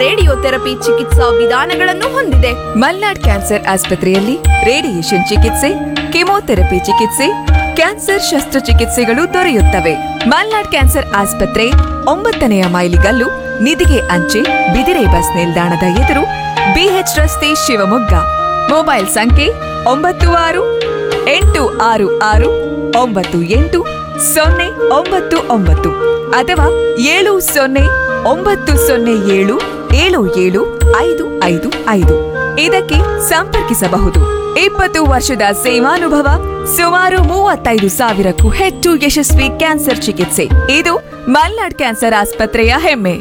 radiotherapy ಚಿಕಿತ್ಸಾ ವಿಧಾನಗಳನ್ನು ಹೊಂದಿದೆ ಮಲ್ನಾಡ್ ಕ್ಯಾನ್ಸರ್ ಆಸ್ಪತ್ರೆಯಲ್ಲಿ ರೇಡಿಯೇಷನ್ ಚಿಕಿತ್ಸೆ ಕೆಮೊಥೆರಪಿ ಚಿಕಿತ್ಸೆ ಕ್ಯಾನ್ಸರ್ ಶಸ್ತ್ರಚಿಕಿತ್ಸೆಗಳು ದೊರೆಯುತ್ತವೆ ಮಲ್ನಾಡ್ ಕ್ಯಾನ್ಸರ್ ಆಸ್ಪತ್ರೆ ಒಂಬತ್ತನೆಯ ಮೈಲಿಗಲ್ಲು ನಿಧಿಗೆ ಅಂಚೆ ಬಿದಿರೆ ಬಸ್ ನಿಲ್ದಾಣದ ಎದುರು ಬಿಎಚ್ ರಸ್ತೆ ಶಿವಮೊಗ್ಗ ಮೊಬೈಲ್ ಸಂಖ್ಯೆ ಒಂಬತ್ತು ಆರು ಎಂಟು ಆರು ಆರು ಒಂಬತ್ತು ಎಂಟು ಸೊನ್ನೆ ಒಂಬತ್ತು ಒಂಬತ್ತು ಅಥವಾ ಏಳು ಸೊನ್ನೆ ಒಂಬತ್ತು ಸೊನ್ನೆ ಏಳು ಏಳು ಏಳು ಐದು ಐದು ಐದು ಇದಕ್ಕೆ ಸಂಪರ್ಕಿಸಬಹುದು ಇಪ್ಪತ್ತು ವರ್ಷದ ಸೇವಾನುಭವ ಸುಮಾರು ಮೂವತ್ತೈದು ಸಾವಿರಕ್ಕೂ ಹೆಚ್ಚು ಯಶಸ್ವಿ ಕ್ಯಾನ್ಸರ್ ಚಿಕಿತ್ಸೆ ಇದು ಮಲ್ನಾಡ್ ಕ್ಯಾನ್ಸರ್ ಆಸ್ಪತ್ರೆಯ ಹೆಮ್ಮೆ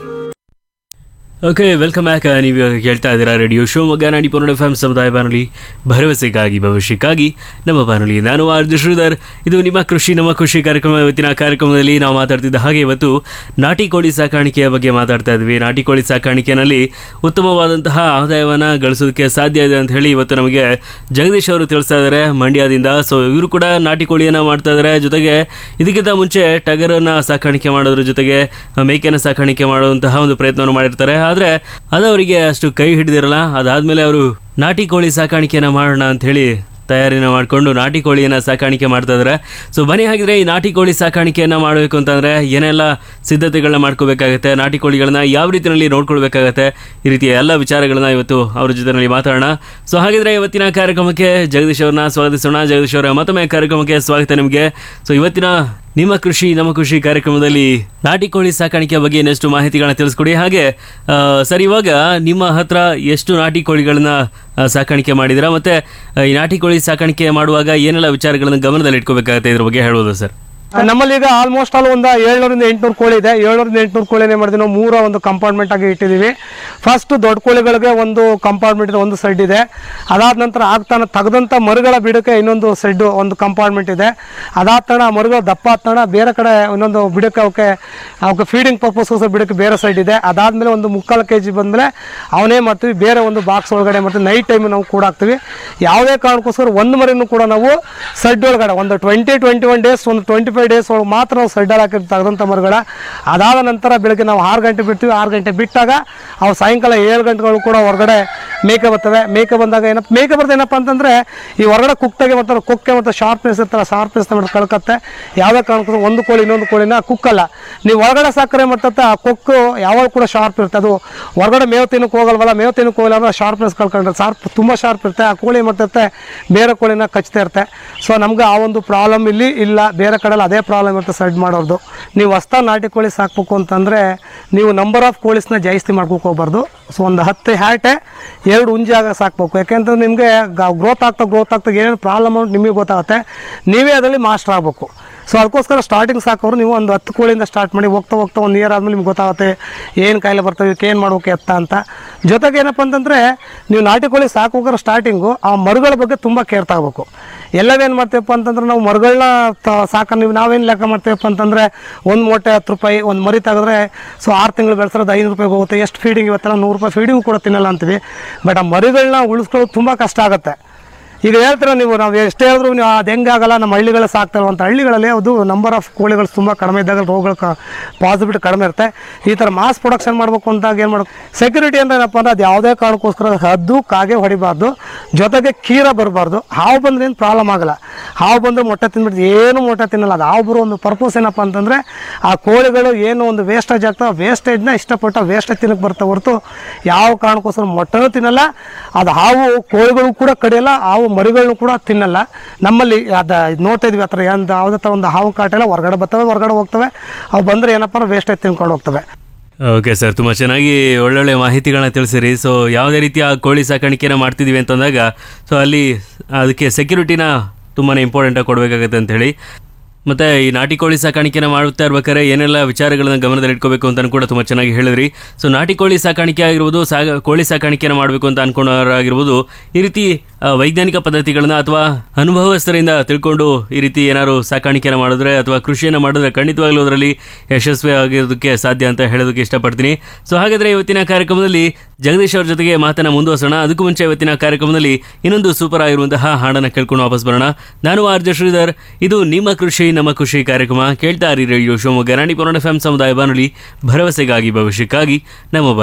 ಓಕೆ ವೆಲ್ಕಮ್ ಬ್ಯಾಕ್ ನೀವು ಇವಾಗ ಕೇಳ್ತಾ ಇದ್ದೀರಾ ರೇಡಿಯೋ ಶಿವಮೊಗ್ಗ ನಾಡಿ ಪೂರ್ಣ ಎಫ್ ಎಂ ಸಮುದಾಯ ಬಾನುಲಿ ಭರವಸೆಗಾಗಿ ಭವಿಷ್ಯಕ್ಕಾಗಿ ನಮ್ಮ ಬಾನುಲಿ ನಾನು ಆರ್ ಜಿ ಶ್ರೀಧರ್ ಇದು ನಿಮ್ಮ ಕೃಷಿ ನಮ್ಮ ಖುಷಿ ಕಾರ್ಯಕ್ರಮ ಇವತ್ತಿನ ಕಾರ್ಯಕ್ರಮದಲ್ಲಿ ನಾವು ಮಾತಾಡ್ತಿದ್ದ ಹಾಗೆ ಇವತ್ತು ನಾಟಿ ಕೋಳಿ ಸಾಕಾಣಿಕೆಯ ಬಗ್ಗೆ ಮಾತಾಡ್ತಾ ಇದ್ವಿ ನಾಟಿ ಕೋಳಿ ಸಾಕಾಣಿಕೆಯಲ್ಲಿ ಉತ್ತಮವಾದಂತಹ ಆದಾಯವನ್ನು ಗಳಿಸೋದಕ್ಕೆ ಸಾಧ್ಯ ಇದೆ ಅಂತ ಹೇಳಿ ಇವತ್ತು ನಮಗೆ ಜಗದೀಶ್ ಅವರು ತಿಳಿಸ್ತಾ ಇದ್ದಾರೆ ಮಂಡ್ಯದಿಂದ ಸೊ ಇವರು ಕೂಡ ನಾಟಿ ಕೋಳಿಯನ್ನು ಮಾಡ್ತಾ ಇದ್ದಾರೆ ಜೊತೆಗೆ ಇದಕ್ಕಿಂತ ಮುಂಚೆ ಟಗರನ್ನ ಸಾಕಾಣಿಕೆ ಮಾಡೋದ್ರ ಜೊತೆಗೆ ಮೇಕೆನ ಸಾಕಾಣಿಕೆ ಮಾಡುವಂತಹ ಒಂದು ಪ್ರಯತ್ನವನ್ನು ಮಾಡಿರ್ತಾರೆ ಆದರೆ ಅದು ಅವರಿಗೆ ಅಷ್ಟು ಕೈ ಹಿಡಿದಿರಲ್ಲ ಅದಾದ್ಮೇಲೆ ಅವರು ನಾಟಿ ಕೋಳಿ ಸಾಕಾಣಿಕೆನ ಮಾಡೋಣ ಅಂತ ಹೇಳಿ ತಯಾರಿನ ಮಾಡಿಕೊಂಡು ನಾಟಿ ಕೋಳಿಯನ್ನು ಸಾಕಾಣಿಕೆ ಮಾಡ್ತಾ ಇದ್ದಾರೆ ಸೊ ಬನ್ನಿ ಹಾಗಿದ್ರೆ ಈ ನಾಟಿ ಕೋಳಿ ಸಾಕಾಣಿಕೆಯನ್ನು ಮಾಡಬೇಕು ಅಂತಂದರೆ ಏನೆಲ್ಲ ಸಿದ್ಧತೆಗಳನ್ನ ಮಾಡ್ಕೋಬೇಕಾಗತ್ತೆ ನಾಟಿ ಕೋಳಿಗಳನ್ನ ಯಾವ ರೀತಿಯಲ್ಲಿ ನೋಡ್ಕೊಳ್ಬೇಕಾಗತ್ತೆ ಈ ರೀತಿಯ ಎಲ್ಲ ವಿಚಾರಗಳನ್ನ ಇವತ್ತು ಅವ್ರ ಜೊತೆಯಲ್ಲಿ ಮಾತಾಡೋಣ ಸೊ ಹಾಗಿದ್ರೆ ಇವತ್ತಿನ ಕಾರ್ಯಕ್ರಮಕ್ಕೆ ಜಗದೀಶ್ ಅವ್ರನ್ನ ಸ್ವಾಗತಿಸೋಣ ಜಗದೀಶ್ ಅವರ ಮತ್ತೊಮ್ಮೆ ಕಾರ್ಯಕ್ರಮಕ್ಕೆ ಸ್ವಾಗತ ನಿಮಗೆ ಸೊ ಇವತ್ತಿನ ನಿಮ್ಮ ಕೃಷಿ ನಮ್ಮ ಕೃಷಿ ಕಾರ್ಯಕ್ರಮದಲ್ಲಿ ನಾಟಿ ಕೋಳಿ ಸಾಕಾಣಿಕೆ ಬಗ್ಗೆ ಇನ್ನಷ್ಟು ಮಾಹಿತಿಗಳನ್ನ ತಿಳಿಸ್ಕೊಡಿ ಹಾಗೆ ಆ, ಸರ್ ಇವಾಗ ನಿಮ್ಮ ಹತ್ರ ಎಷ್ಟು ನಾಟಿ ಕೋಳಿಗಳನ್ನ ಆ, ಸಾಕಾಣಿಕೆ ಮಾಡಿದಿರಾ ಮತ್ತೆ ಆ, ಈ ನಾಟಿ ಕೋಳಿ ಸಾಕಾಣಿಕೆ ಮಾಡುವಾಗ ಏನೆಲ್ಲ ವಿಚಾರಗಳನ್ನ ಗಮನದಲ್ಲಿ ಇಟ್ಕೋಬೇಕಾಗತ್ತೆ ಇದ್ರ ಬಗ್ಗೆ ಹೇಳ್ಬೋದು ಸರ್ ನಮ್ಮಲ್ಲಿ ಈಗ ಆಲ್ಮೋಸ್ಟ್ ಆಲ್ ಒಂದು ಏಳ್ನೂರಿಂದ ಎಂಟ್ನೂರು ಕೋಳಿ ಇದೆ ಏಳ್ನೂರಿಂದ ಎಂಟ್ನೂರು ಕೋಳಿ ಏನ್ ಮಾಡಿದ್ವಿ ನಾವು ಮೂರ ಒಂದು ಕಂಪಾರ್ಟ್ಮೆಂಟ್ ಆಗಿ ಇಟ್ಟಿದ್ದೀವಿ ಫಸ್ಟ್ ದೊಡ್ಡ ಕೋಳಿಗಳಿಗೆ ಒಂದು ಕಂಪಾರ್ಟ್ಮೆಂಟ್ ಇದೆ ಒಂದು ಸೆಡ್ ಇದೆ ಅದಾದ ನಂತರ ಆಗ್ತಾನೆ ತೆಗೆದಂಥ ಮರುಗಳ ಬಿಡಕ್ಕೆ ಇನ್ನೊಂದು ಸೆಡ್ ಒಂದು ಕಂಪಾರ್ಟ್ಮೆಂಟ್ ಇದೆ ಅದಾದ ತಕ್ಷಣ ಆ ಮರುಗಳು ದಪ್ಪ ಆದ ತಕ್ಷಣ ಬೇರೆ ಕಡೆ ಇನ್ನೊಂದು ಬಿಡಕ್ಕೆ ಅವಕ್ಕೆ ಅವಕ್ಕೆ ಫೀಡಿಂಗ್ ಪರ್ಪಸ್ಗೋಸ್ಕರ ಬಿಡಕ್ಕೆ ಬೇರೆ ಸೈಡ್ ಇದೆ ಅದಾದಮೇಲೆ ಒಂದು ಮುಕ್ಕಾಲು ಕೆ ಜಿ ಬಂದಮೇಲೆ ಅವನೇ ಮಾಡ್ತೀವಿ ಬೇರೆ ಒಂದು ಬಾಕ್ಸ್ ಒಳಗಡೆ ಮಾಡ್ತೀವಿ ನೈಟ್ ಟೈಮ್ ನಾವು ಕೂಡ ಹಾಕ್ತೀವಿ ಯಾವುದೇ ಕಾರಣಕ್ಕೋಸ್ಕರ ಒಂದು ಮರಿನೂ ಕೂಡ ನಾವು ಸೆಡ್ ಒಳಗಡೆ ಒಂದು ಟ್ವೆಂಟಿ ಟ್ವೆಂಟಿ ಒನ್ ಡೇಸ್ ಒಂದು ಟ್ವೆಂಟಿ ಫೈವ್ ಡೇಸ್ ಒಳಗೆ ಮಾತ್ರ ನಾವು ಸೆಡ್ಡಲ್ಲಿ ಹಾಕಿ ತೆಗೆದಂಥ ಮರುಗಳ ಅದಾದ ನಂತರ ಬೆಳಗ್ಗೆ ನಾವು ಆರು ಗಂಟೆ ಬಿಡ್ತೀವಿ ಆರು ಗಂಟೆ ಬಿಟ್ಟಾಗ ಅವು ಸಾಯಂಕಾಲ ಏಳು ಗಂಟೆಗಳು ಕೂಡ ಹೊರಗಡೆ ಮೇಕೆ ಬರ್ತವೆ ಮೇಕೆ ಬಂದಾಗ ಏನಪ್ಪ ಮೇಕೆ ಬರ್ತದೆ ಏನಪ್ಪ ಅಂತಂದರೆ ಈ ಹೊರಗಡೆ ಕುಕ್ತಾಗೆ ಬರ್ತಾರೆ ಕುಕ್ಕೆ ಮತ್ತು ಶಾರ್ಪ್ನೆಸ್ ಇರ್ತಾರೆ ಶಾರ್ಪ್ನೆಸ್ ಮಾಡಿ ಕಳ್ಕತ್ತೆ ಯಾವುದೇ ಕಾರಣಕ್ಕೂ ಒಂದು ಕೋಳಿ ಇನ್ನೊಂದು ಕೋಳಿನ ಕುಕ್ಕಲ್ಲ ನೀವು ಹೊರಗಡೆ ಸಾಕರೆ ಮಾಡ್ತತ್ತೆ ಆ ಕೊಕ್ಕು ಯಾವಾಗ ಕೂಡ ಶಾರ್ಪ್ ಇರುತ್ತೆ ಅದು ಹೊರಗಡೆ ಮೇವು ತಿನ್ನಕ್ಕೆ ಹೋಗಲ್ವಲ್ಲ ಮೇವು ತಿನ್ನಕ್ಕೆ ಹೋಗಲ್ಲ ಅಂದ್ರೆ ಶಾರ್ಪ್ನೆಸ್ ಕಳ್ಕೊಂಡ್ರೆ ಶಾರ್ಪ್ ತುಂಬ ಶಾರ್ಪ್ ಇರುತ್ತೆ ಆ ಕೋಳಿ ಮಾಡ್ತಿರುತ್ತೆ ಬೇರೆ ಕೋಳಿನ ಕಚ್ತಾ ಇರುತ್ತೆ ಸೊ ನಮ್ಗೆ ಆ ಒಂದು ಪ್ರಾಬ್ಲಮ್ ಇಲ್ಲಿ ಇಲ್ಲ ಬೇರೆ ಕಡೆಲ್ಲ ಅದೇ ಪ್ರಾಬ್ಲಮ್ ಇರುತ್ತೆ ಸೆಡ್ ಮಾಡೋದು ನೀವು ಹೊಸ್ತಾ ನಾಟಿ ಕೋಳಿ ಸಾಕ್ಬೇಕು ಅಂತಂದರೆ ನೀವು ನಂಬರ್ ಆಫ್ ಕೋಳಿಸ್ನ ಜಾಸ್ತಿ ಮಾಡ್ಕೋಕೆ ಹೋಗ್ಬಾರ್ದು ಸೊ ಒಂದು ಹತ್ತು ಹ್ಯಾಟೆ ಎರಡು ಉಂಜಾಗ ಸಾಕ್ಬೇಕು ಯಾಕೆಂತಂದ್ರೆ ನಿಮಗೆ ಗ್ರೋತ್ ಆಗ್ತಾ ಗ್ರೋತ್ ಆಗ್ತಾ ಏನೇನು ಪ್ರಾಬ್ಲಮ್ ಅಂತ ನಿಮಗೆ ಗೊತ್ತಾಗುತ್ತೆ ನೀವೇ ಅದರಲ್ಲಿ ಮಾಸ್ಟರ್ ಆಗಬೇಕು ಸೊ ಅದಕ್ಕೋಸ್ಕರ ಸ್ಟಾರ್ಟಿಂಗ್ ಸಾಕೋರು ನೀವು ಒಂದು ಹತ್ತು ಕೋಳಿಯಿಂದ ಸ್ಟಾರ್ಟ್ ಮಾಡಿ ಹೋಗ್ತಾ ಹೋಗ್ತಾ ಒಂದು ಇಯರ್ ಆದಮೇಲೆ ನಿಮ್ಗೆ ಗೊತ್ತಾಗುತ್ತೆ ಏನು ಕಾಯಿಲೆ ಬರ್ತವೆ ಇವಕ್ಕೆ ಏನು ಮಾಡ್ಬೇಕು ಎತ್ತ ಅಂತ ಜೊತೆಗೆ ಏನಪ್ಪ ಅಂತಂದರೆ ನೀವು ನಾಟಿ ಕೋಳಿ ಸಾಕೋಕ್ರೆ ಸ್ಟಾರ್ಟಿಂಗು ಆ ಮರುಗಳ ಬಗ್ಗೆ ತುಂಬ ಕೇರ್ ತಗೋಬೇಕು ಎಲ್ಲವೇನು ಮಾಡ್ತೀವಪ್ಪ ಅಂತಂದ್ರೆ ನಾವು ಮರುಗಳನ್ನ ಸಾಕ ನೀವು ನಾವೇನು ಲೆಕ್ಕ ಮಾಡ್ತೀವಪ್ಪ ಅಂತಂದರೆ ಒಂದು ಮೊಟ್ಟೆ ಹತ್ತು ರೂಪಾಯಿ ಒಂದು ಮರಿ ತೆಗೆದ್ರೆ ಸೊ ಆರು ತಿಂಗಳು ಬೆಳೆಸೋದು ಐನೂರು ರೂಪಾಯಿಗೆ ಹೋಗುತ್ತೆ ಎಷ್ಟು ಫೀಡಿಂಗ್ ಇವತ್ತೆಲ್ಲ ನೂರು ರೂಪಾಯಿ ಫೀಡಿಂಗ್ ಕೂಡ ತಿನ್ನಲ್ಲ ಅಂತೀವಿ ಬಟ್ ಆ ಮರಿಗಳನ್ನ ಉಳಿಸ್ಕೊಳ್ಳೋದು ತುಂಬ ಕಷ್ಟ ಆಗುತ್ತೆ ಈಗ ಹೇಳ್ತೀರ ನೀವು ನಾವು ಎಷ್ಟೇ ಹೇಳಿದ್ರು ನೀವು ಅದು ಹೆಂಗಾಗಲ್ಲ ನಮ್ಮ ಹಳ್ಳಿಗಳ ಸಾಕ್ತಾರೆ ಅಂತ ಹಳ್ಳಿಗಳಲ್ಲಿ ಅದು ನಂಬರ್ ಆಫ್ ಕೋಳಿಗಳು ತುಂಬ ಕಡಿಮೆ ಇದ್ದಾಗ ರೋಗಗಳ ಪಾಸಿಬಿಲಿಟಿ ಕಡಿಮೆ ಇರುತ್ತೆ ಈ ಥರ ಮಾಸ್ ಪ್ರೊಡಕ್ಷನ್ ಮಾಡಬೇಕು ಅಂದಾಗ ಏನು ಮಾಡಬೇಕು ಸೆಕ್ಯೂರಿಟಿ ಅಂದ್ರೆ ಏನಪ್ಪ ಅಂದ್ರೆ ಅದು ಯಾವುದೇ ಕಾರಣಕ್ಕೋಸ್ಕರ ಹದ್ದು ಕಾಗೆ ಹೊಡಿಬಾರ್ದು ಜೊತೆಗೆ ಕೀರ ಬರಬಾರ್ದು ಹಾವು ಬಂದ್ರೆ ಏನು ಪ್ರಾಬ್ಲಮ್ ಆಗಲ್ಲ ಹಾವು ಬಂದರೆ ಮೊಟ್ಟೆ ತಿಂದ್ಬಿಟ್ಟು ಏನು ಮೊಟ್ಟೆ ತಿನ್ನಲ್ಲ ಅದು ಹಾವು ಬರೋ ಒಂದು ಪರ್ಪಸ್ ಏನಪ್ಪ ಅಂತಂದರೆ ಆ ಕೋಳಿಗಳು ಏನು ಒಂದು ವೇಸ್ಟೇಜ್ ಆಗ್ತವೆ ವೇಸ್ಟೇಜ್ನ ಇಷ್ಟಪಟ್ಟು ವೇಸ್ಟೇಜ್ ತಿನ್ನಕ್ಕೆ ಬರ್ತಾ ಹೊರತು ಯಾವ ಕಾರಣಕ್ಕೋಸ್ಕರ ಮೊಟ್ಟೆನೂ ತಿನ್ನಲ್ಲ ಅದು ಹಾವು ಕೋಳಿಗಳು ಕೂಡ ಕಡಿಯಲ್ಲ ಹಾವು ಮರಿಗಳನ್ನು ಕೂಡ ತಿನ್ನಲ್ಲ ನಮ್ಮಲ್ಲಿ ಅದು ನೋಡ್ತಾ ಇದ್ವಿ ಆ ಥರ ಒಂದು ಯಾವುದೇ ಥರ ಒಂದು ಹಾವು ಕಾಟ ಎಲ್ಲ ಹೊರಗಡೆ ಬರ್ತವೆ ಹೊರಗಡೆ ಹೋಗ್ತವೆ ಅವು ಬಂದರೆ ಏನಪ್ಪ ಅಂದ್ರೆ ವೇಸ್ಟೇಜ್ ತಿನ್ಕೊಂಡು ಹೋಗ್ತವೆ ಓಕೆ ಸರ್ ತುಂಬ ಚೆನ್ನಾಗಿ ಒಳ್ಳೊಳ್ಳೆ ಮಾಹಿತಿಗಳನ್ನ ತಿಳಿಸಿರಿ ಸೊ ಯಾವುದೇ ರೀತಿಯ ಕೋಳಿ ಸಾಕಾಣಿಕೆನ ಮಾಡ್ತಿದ್ದೀವಿ ಅಂತಂದಾಗ ಸೊ ಅಲ್ಲಿ ಅದಕ್ಕೆ ಸೆಕ್ಯೂರಿಟಿನ ತುಂಬಾ ಇಂಪಾರ್ಟೆಂಟಾಗಿ ಕೊಡಬೇಕಾಗತ್ತೆ ಅಂತ ಹೇಳಿ ಮತ್ತು ಈ ನಾಟಿ ಕೋಳಿ ಸಾಕಾಣಿಕೆನ ಮಾಡುತ್ತಾ ಇರ್ಬೇಕಾದ್ರೆ ಏನೆಲ್ಲ ವಿಚಾರಗಳನ್ನ ಗಮನದಲ್ಲಿ ಇಟ್ಕೋಬೇಕು ಅಂತ ಕೂಡ ತುಂಬ ಚೆನ್ನಾಗಿ ಹೇಳಿದ್ರಿ ಸೊ ನಾಟಿ ಕೋಳಿ ಸಾಕಾಣಿಕೆ ಆಗಿರ್ಬೋದು ಸಾಗ ಕೋಳಿ ಸಾಕಾಣಿಕೆನ ಮಾಡಬೇಕು ಅಂತ ಅನ್ಕೊಂಡವರಾಗಿರ್ಬೋದು ಈ ರೀತಿ ಆ, ವೈಜ್ಞಾನಿಕ ಪದ್ಧತಿಗಳನ್ನ ಅಥವಾ ಅನುಭವಸ್ಥರಿಂದ ತಿಳ್ಕೊಂಡು ಈ ರೀತಿ ಏನಾದ್ರು ಸಾಕಾಣಿಕೆನ ಮಾಡಿದ್ರೆ ಅಥವಾ ಕೃಷಿಯನ್ನು ಮಾಡಿದ್ರೆ ಖಂಡಿತವಾಗ್ಲೂ ಅದರಲ್ಲಿ ಯಶಸ್ವಿ ಆಗಿರೋದಕ್ಕೆ ಸಾಧ್ಯ ಅಂತ ಹೇಳೋದಕ್ಕೆ ಇಷ್ಟಪಡ್ತೀನಿ ಸೊ ಹಾಗಾದ್ರೆ ಇವತ್ತಿನ ಕಾರ್ಯಕ್ರಮದಲ್ಲಿ ಜಗದೀಶ್ ಅವ್ರ ಜೊತೆಗೆ ಮಾತನ್ನ ಮುಂದುವರ್ಸೋಣ ಅದಕ್ಕೂ ಮುಂಚೆ ಇವತ್ತಿನ ಕಾರ್ಯಕ್ರಮದಲ್ಲಿ ಇನ್ನೊಂದು ಸೂಪರ್ ಆಗಿರುವಂತಹ ಹಾಡನ್ನ ಕೇಳ್ಕೊಂಡು ವಾಪಸ್ ಬರೋಣ ನಾನು ಆರ್ ಜೆ ಶ್ರೀಧರ್ ಇದು ನಿಮ್ಮ ಕೃಷಿ ನಮ್ಮ ಖುಷಿ ಕಾರ್ಯಕ್ರಮ ಕೇಳ್ತಾ ಇರಿ ರೇಡಿಯೋ ಶಿವಮೊಗ್ಗ ರಾಣಿ ಪುರಾಣ ಎಫ್ ಸಮುದಾಯ ಬಾನುಲಿ ಭರವಸೆಗಾಗಿ ಭವಿಷ್ಯಕ್ಕಾಗಿ ನಮ್ಮ